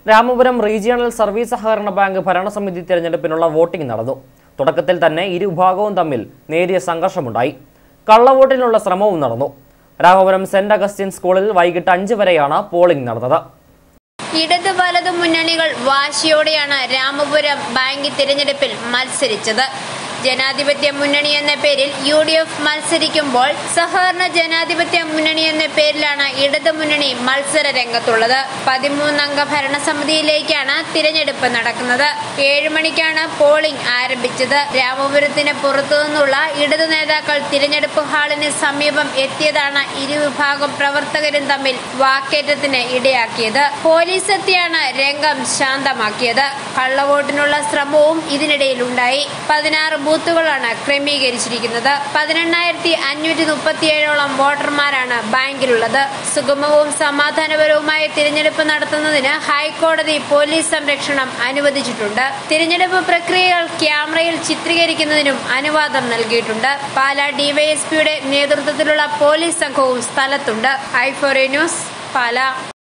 Ramapuram regional service സഹകരണ bank ഭരണസമിതി തിരഞ്ഞെടുപ്പിനുള്ള വോട്ടിംഗ് നടന്നു തുടക്കത്തിൽ തന്നെ ഇരുവിഭാഗവും തമ്മിൽ നേരിയ സംഘർഷമുണ്ടായി കള്ളവോട്ടിനുള്ള ശ്രമവും നടന്നു രാമപുരം സെന്റ് അഗസ്റ്റിൻ സ്കൂളിൽ വൈകിട്ട് അഞ്ച് വരെയാണ് പോളിംഗ് നടന്നത് ഇടത് വലത് മുന്നണികൾ വാശിയോടെയാണ് രാമപുരം ബാങ്ക് തിരഞ്ഞെടുപ്പിൽ മത്സരിച്ചത് ജനാധിപത്യ മുന്നണി എന്ന പേരിൽ യു ഡി എഫ് മത്സരിക്കുമ്പോൾ സഹകരണ ജനാധിപത്യ മുന്നണി എന്ന പേരിലാണ് ഇടത് മുന്നണി മത്സര രംഗത്തുള്ളത് പതിമൂന്നംഗ ഭരണസമിതിയിലേക്കാണ് തിരഞ്ഞെടുപ്പ് നടക്കുന്നത് ഏഴു മണിക്കാണ് പോളിംഗ് ആരംഭിച്ചത് രാമപുരത്തിന് പുറത്തുനിന്നുള്ള ഇടതു നേതാക്കൾ തിരഞ്ഞെടുപ്പ് ഹാളിന് സമീപം എത്തിയതാണ് ഇരുവിഭാഗം പ്രവർത്തകരും തമ്മിൽ വാക്കേറ്റത്തിന് ഇടയാക്കിയത് പോലീസ് എത്തിയാണ് രംഗം ശാന്തമാക്കിയത് കള്ളവോട്ടിനുള്ള ശ്രമവും ഇതിനിടയിലുണ്ടായി പതിനാറ് ബൂത്തുകളാണ് ക്രമീകരിച്ചിരിക്കുന്നത് പതിനെണ്ണായിരത്തി അഞ്ഞൂറ്റി മുപ്പത്തിയേഴോളം വോട്ടർമാരാണ് ബാങ്കിലുള്ളത് സുഗമവും സമാധാനപരവുമായ തിരഞ്ഞെടുപ്പ് നടത്തുന്നതിന് ഹൈക്കോടതി പോലീസ് സംരക്ഷണം അനുവദിച്ചിട്ടുണ്ട് തിരഞ്ഞെടുപ്പ് പ്രക്രിയകൾ ക്യാമറയിൽ ചിത്രീകരിക്കുന്നതിനും അനുവാദം നൽകിയിട്ടുണ്ട് പാലാ ഡിവൈഎസ്പിയുടെ നേതൃത്വത്തിലുള്ള പോലീസ് സംഘവും സ്ഥലത്തുണ്ട് ഐഫോറി ന്യൂസ് പാലാ